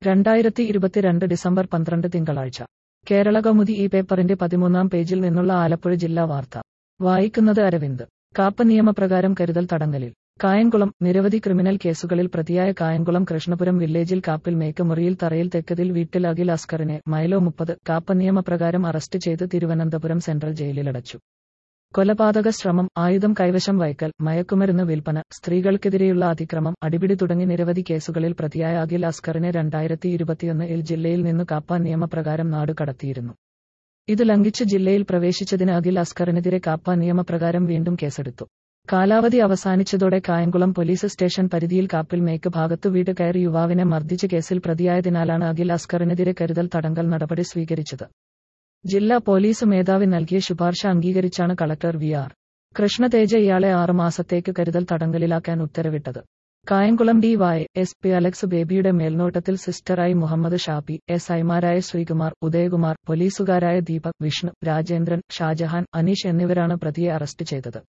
രണ്ടായിരത്തി ഇരുപത്തിരണ്ട് ഡിസംബർ പന്ത്രണ്ട് തിങ്കളാഴ്ച കേരള കൗമുദി ഈ പേപ്പറിന്റെ പതിമൂന്നാം പേജിൽ നിന്നുള്ള ആലപ്പുഴ ജില്ലാ വാർത്ത വായിക്കുന്നത് അരവിന്ദ് കാപ്പ നിയമപ്രകാരം കരുതൽ തടങ്കലിൽ കായംകുളം നിരവധി ക്രിമിനൽ കേസുകളിൽ പ്രതിയായ കായംകുളം കൃഷ്ണപുരം വില്ലേജിൽ കാപ്പിൽ മേക്കമുറിയിൽ തറയിൽ തെക്കതിൽ വീട്ടിൽ അഖിൽ അസ്കറിനെ മൈലോ മുപ്പത് കാപ്പ നിയമപ്രകാരം അറസ്റ്റ് ചെയ്ത് തിരുവനന്തപുരം സെൻട്രൽ ജയിലിലടച്ചു കൊലപാതക ശ്രമം ആയുധം കൈവശം വയ്ക്കൽ മയക്കുമരുന്ന് വിൽപ്പന സ്ത്രീകൾക്കെതിരെയുള്ള അതിക്രമം അടിപിടി തുടങ്ങി നിരവധി കേസുകളിൽ പ്രതിയായ അഖിൽ അസ്കറിനെ രണ്ടായിരത്തി ഇരുപത്തിയൊന്നിൽ ജില്ലയിൽ നിന്ന് കാപ്പ നിയമപ്രകാരം നാട് കടത്തിയിരുന്നു ഇത് ലംഘിച്ച് ജില്ലയിൽ പ്രവേശിച്ചതിന് അഖിൽ അസ്കറിനെതിരെ കാപ്പ നിയമപ്രകാരം വീണ്ടും കേസെടുത്തു കാലാവധി അവസാനിച്ചതോടെ കായംകുളം പോലീസ് സ്റ്റേഷൻ പരിധിയിൽ കാപ്പിൽ മേക്ക് ഭാഗത്തു വീട് കയറി യുവാവിനെ മർദ്ദിച്ച കേസിൽ പ്രതിയായതിനാലാണ് അഖിൽ അസ്കറിനെതിരെ കരുതൽ തടങ്കൽ നടപടി സ്വീകരിച്ചത് ജില്ലാ പോലീസ് മേധാവി നൽകിയ ശുപാർശ അംഗീകരിച്ചാണ് കളക്ടർ വി ആർ കൃഷ്ണതേജ ഇയാളെ ആറുമാസത്തേക്ക് കരുതൽ തടങ്കലിലാക്കാൻ ഉത്തരവിട്ടത് Kayamkulam D Y S P Alex ബേബിയുടെ മേൽനോട്ടത്തിൽ സിസ്റ്ററായി മുഹമ്മദ് ഷാഫി എസ് ഐമാരായ ശ്രീകുമാർ ഉദയകുമാർ പോലീസുകാരായ ദീപക് വിഷ്ണു രാജേന്ദ്രൻ ഷാജഹാൻ അനീഷ് എന്നിവരാണ് പ്രതിയെ അറസ്റ്റ് ചെയ്തത്